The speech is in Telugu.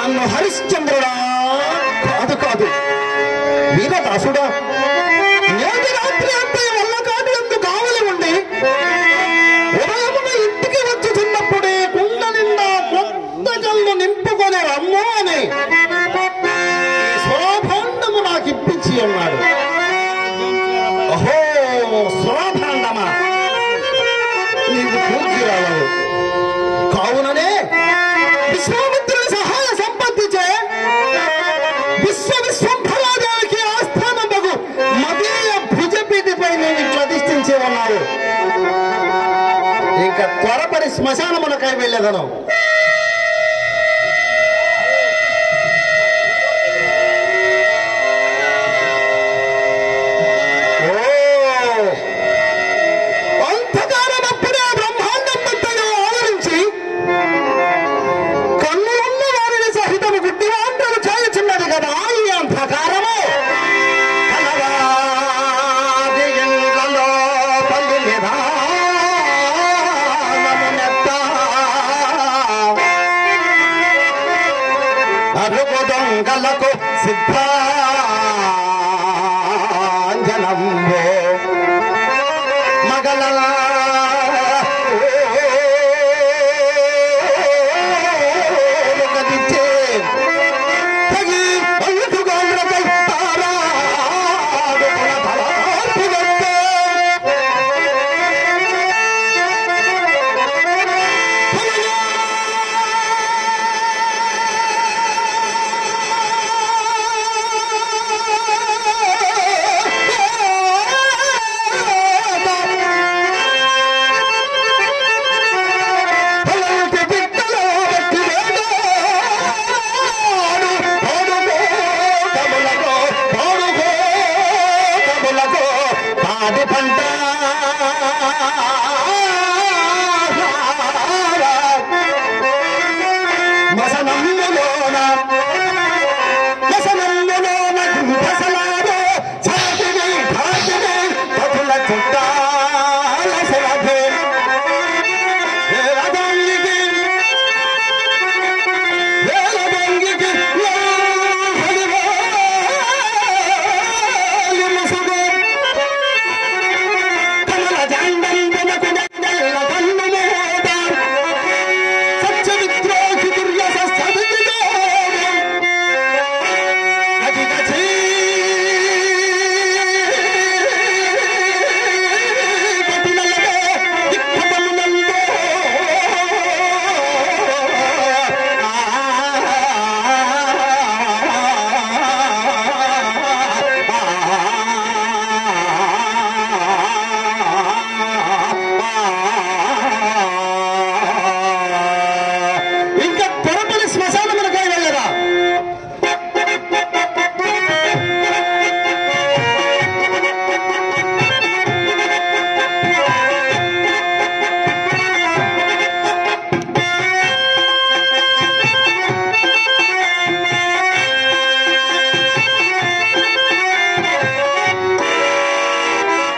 నన్ను హరిశ్చంద్రుడా కాదు కాదు వీరదాసుడా నేటి రాత్రి అంతా వల్ల కాదు ఎందు కావలి ఉండి ఉదయమున ఇంటికి వచ్చుతున్నప్పుడే కుండ నిండా కొత్త కళ్ళు నింపుకొని రమ్ము అని ఈ స్వరాభాండము నాకు ఇప్పించి ఉన్నాడు అహో స్వరాభాండమా నీకు పూజ్యురాలవు కావుననే విశ్వామిత్రుని సహాయ సంపత్తిచే విశ్వ విశ్వంభరాజానికి ఆస్థానముకు మదీయ భుజపీఠిపై నేను ఇట్లా అధిష్ఠించి ఉన్నారు ఇంకా త్వరపడి శ్మశానమునకై వెళ్ళేదను ఓ అంధకారమప్పుడే బ్రహ్మాండం అంతగా ఆవరించి కన్నులున్న వారిని సహితము గుడ్డివాంటలు చేయుచున్నది కదా ఈ అంధకారము కలవాది ఇండ్లలో పల్లి నిదానమునెత్త. అరుగు దొంగలకు సిద్ధ